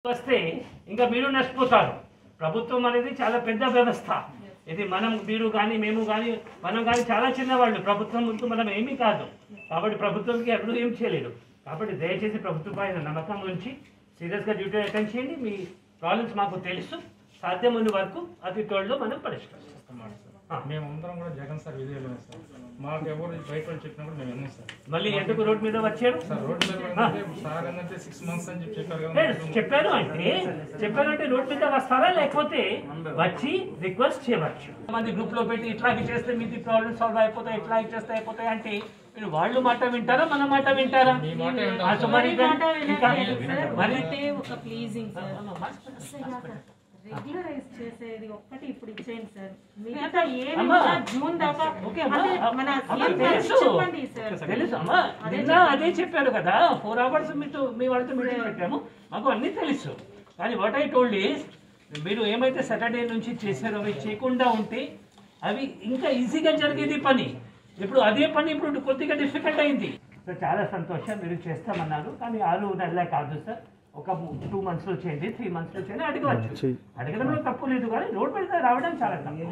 వస్తే ఇంకా మీరు నష్టపోతారు ప్రభుత్వం అనేది చాలా పెద్ద వ్యవస్థ ఇది మనం మీరు కానీ మేము కానీ మనం కానీ చాలా చిన్నవాళ్ళు ప్రభుత్వం ముందు మనం ఏమీ కాదు కాబట్టి ప్రభుత్వంకి ఎప్పుడు ఏం చేయలేరు కాబట్టి దయచేసి ప్రభుత్వం పైన నమ్మకం ఉంచి సీరియస్గా డ్యూటీ అటెండ్ చేయండి మీ ప్రాబ్లమ్స్ మాకు తెలుసు సాధ్యమైన వరకు అతి త్వరలో మనం పరిష్కరిస్తాం ఆ. మేమందరం కూడా జగన్ సార్ విధేయులమే సార్ మాకు ఎవరు బయట వాళ్ళు చెప్పినా కూడా మేము విన్నాం సార్ మళ్ళీ ఎందుకు రోడ్ మీద వచ్చారు సార్ రోడ్డు మీద ఏంటంటే సార్ ఏంటంటే సిక్స్ మంత్స్ అని చెప్పి చెప్పారు కదా లేదు, చెప్పాను అంటే చెప్పాను అంటే రోడ్ మీద వస్తారా లేకపోతే వచ్చి రిక్వెస్ట్ చేయవచ్చు మంది గ్రూప్ లో పెట్టి ఇట్లాగే చేస్తే మీది ప్రాబ్లమ్ సాల్వ్ అయిపోతాయి ఇట్లాగే చేస్తే అయిపోతాయి అంటే మీరు వాళ్ళు మాట వింటారా మన మాట వింటారా మీ మాట వింటాం. ఆ, సో మరి ఇంకా మరి ఒకటే ఒక ప్లీజింగ్ సార్ రెగ్యులరైజ్ చేసేది ఒక్కటి ఇప్పుడు ఇచ్చేయండి సార్ మిగతా ఏమి అమ్మా. కూడా జూన్ దాకా ఓకే అమ్మా. అదే మన అమ్మా, సీఎం గారికి తెలుసు. చెప్పండి సార్ తెలుసు అమ్మా నిన్న అదే చెప్పాడు కదా ఫోర్ అవర్స్ మీతో మీ వాళ్ళతో మీటింగ్ పెట్టాము మాకు అన్నీ తెలుసు కానీ వాట్ ఐ టోల్డ్ ఈస్ మీరు ఏమైతే సాటర్డే నుంచి చేశారో అవి చేయకుండా ఉంటే అవి ఇంకా ఈజీగా జరిగేది పని ఇప్పుడు అదే పని ఇప్పుడు కొద్దిగా డిఫికల్ట్ అయింది సో చాలా సంతోషం మీరు చేస్తామన్నారు కానీ ఆరు నెలలే కాదు సార్ ఒక టూ మంత్స్ లో చేయండి త్రీ మంత్స్ లో చేయండి అడగవచ్చు అడగడంలో తప్పు లేదు కానీ రోడ్ మీద రావడం చాలా తప్పు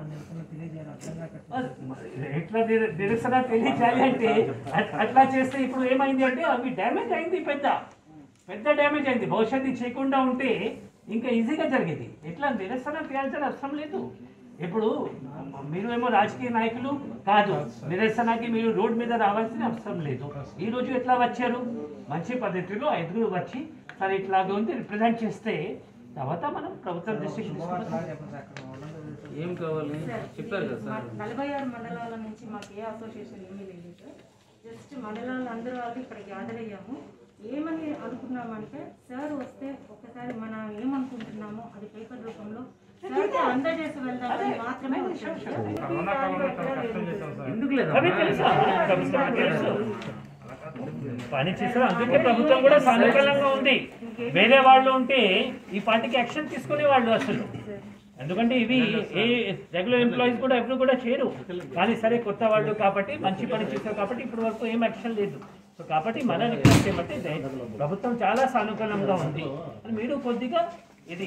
ఎట్లా నిర- నిరసన తెలియజేయాలి అంటే అట్- అట్లా చేస్తే ఇప్పుడు ఏమైంది అంటే అవి డ్యామేజ్ అయింది పెద్ద పెద్ద డ్యామేజ్ అయింది భవిష్యత్తు చేయకుండా ఉంటే ఇంకా ఈజీగా జరిగేది ఎట్లా నిరసన చేయాల్సిన అవసరం లేదు ఇప్పుడు మీరు ఏమో రాజకీయ నాయకులు కాదు నిరసనకి మీరు రోడ్ మీద రావాల్సిన అవసరం లేదు ఈ రోజు ఎట్లా వచ్చారు మంచి పద్ధతిలో ఐదుగురు వచ్చి సరే ఇట్లాగా ఉంది రిప్రజెంట్ చేస్తే తర్వాత మనం ప్రభుత్వం దృష్టికి తీసుకుంటాం ఏం కావాలి సార్, చెప్పారు కదా మా సార్ నలభై ఆరు మండలాల నుంచి మాకు ఏ అసోసియేషన్ ఏమీ లేదు సార్ జస్ట్ మండలాలు అందరూ వాళ్ళు ఇక్కడ గ్యాదర్ అయ్యాము ఏమని అనుకున్నామంటే సార్ వస్తే ఒక్కసారి మనం ఏమనుకుంటున్నామో అది పేపర్ రూపంలో సార్కి అందజేసి వెళ్దామని మాత్రమే వచ్చాము సార్. కరోనా కాలంలో చాలా కష్టం చేశాం సార్ ఎందుకు లేదు అవి తెలుసా ప్రభుత్వం తెలుసు పని చేసారు అందుకే ప్రభుత్వం కూడా సానుకూలంగా ఉంది వేరే వాళ్ళు ఉంటే ఈ పార్టీకి యాక్షన్ తీసుకునే వాళ్ళు అసలు ఎందుకంటే ఇవి ఏ రెగ్యులర్ ఎంప్లాయీస్ కూడా ఎప్పుడు కూడా చేయరు కానీ సరే కొత్త వాళ్ళు కాబట్టి మంచి పని చేశారు కాబట్టి ఇప్పటి వరకు ఏం యాక్షన్ లేదు సో కాబట్టి మన రిక్వెస్ట్ ఏమంటే దే- ప్రభుత్వం చాలా సానుకూలంగా ఉంది అని మీరు కొద్దిగా ఇది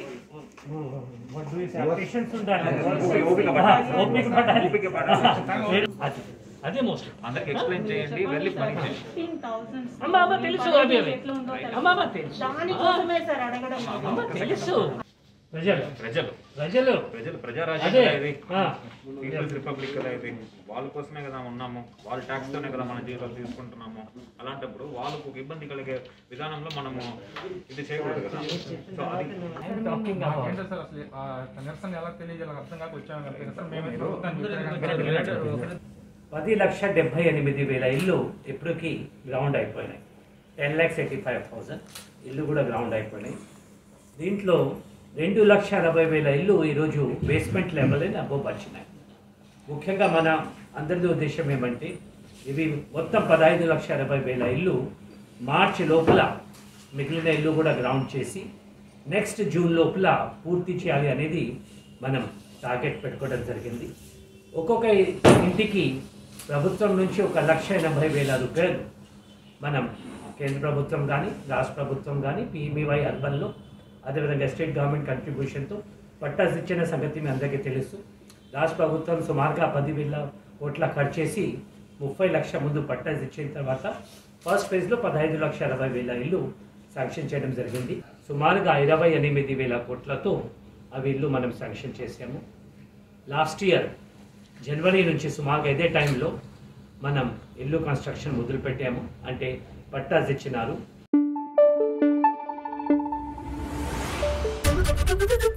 పేషెన్స్ ఉండాలి ఓపిక పడాలి అది- అదే మోస్ట్ అందరికి ఎక్స్ప్లెయిన్ చేయండి వెళ్ళి పని చేయండి ఫిఫ్టీన్ థౌసండ్ అమ్మ అమ్మ తెలుసు అవి అవి ఎట్లా ఉందో తెలుసు. అమ్మ అమ్మ తెలుసు దానికోసమే సార్ అడగడం అమ్మ తెలుసు ప్రజలు ప్రజలు ప్రజలు ప్రజలు అదే ప్రజారాజ్యం కదా ఇది ఆ. పీపుల్స్ రిపబ్లిక్ కదా ఇది వాళ్ళ కోసమే కదా ఉన్నాము వాళ్ళ ట్యాక్స్ తోనే కదా మన జీవితాలు తీసుకుంటున్నాము అలాంటప్పుడు వాళ్ళకు ఒక ఇబ్బంది కలిగే విధానంలో మనము ఇది చేయకూడదు కదా సో అది టాకింగ్ అబౌట్ ఏంటో సార్ అసలు ఆ నిరసన ఎలా తెలియజేయాలి అర్థం కాక వచ్చాము కదా సార్ మేమైతే ప్రభుత్వానికి వ్యతిరేకంగా పది లక్ష డెబ్బై ఎనిమిది వేల ఇల్లు ఇప్పటికి గ్రౌండ్ అయిపోయినాయి ten lakhs eighty five thousand ఇల్లు కూడా గ్రౌండ్ అయిపోయినాయి దీంట్లో రెండు లక్ష అరవై వేల ఇల్లు ఈరోజు బేస్మెంట్ లెవెల్ అని అబ్బో వచ్చినాయి ముఖ్యంగా మన అందరిది ఉద్దేశం ఏమంటే ఇవి మొత్తం పదహైదు లక్ష అరవై వేల ఇల్లు మార్చి లోపల మిగిలిన ఇల్లు కూడా గ్రౌండ్ చేసి నెక్స్ట్ జూన్ లోపల పూర్తి చేయాలి అనేది మనం టార్గెట్ పెట్టుకోవడం జరిగింది ఒక్కొక్క ఇంటికి ప్రభుత్వం నుంచి ఒక లక్ష ఎనభై వేల రూపాయలు మనం కేంద్ర ప్రభుత్వం కానీ రాష్ట్ర ప్రభుత్వం కానీ పిఎంఈవై అర్బన్లో అదేవిధంగా స్టేట్ గవర్నమెంట్ కంట్రిబ్యూషన్తో పట్టాస్ ఇచ్చిన సంగతి మీ అందరికీ తెలుసు రాష్ట్ర ప్రభుత్వం సుమారుగా పదివేల కోట్ల ఖర్చు చేసి ముప్పై లక్ష ముందు పట్టాస్ ఇచ్చిన తర్వాత ఫస్ట్ ఫేజ్లో పదహైదు లక్ష అరవై వేల ఇల్లు శాంక్షన్ చేయడం జరిగింది సుమారుగా ఇరవై ఎనిమిది వేల కోట్లతో అవి ఇల్లు మనం శాంక్షన్ చేసాము లాస్ట్ ఇయర్ జనవరి నుంచి సుమారుగా ఇదే టైంలో మనం ఇల్లు కన్స్ట్రక్షన్ మొదలు పెట్టాము అంటే పట్టాస్ ఇచ్చినారు Thank you.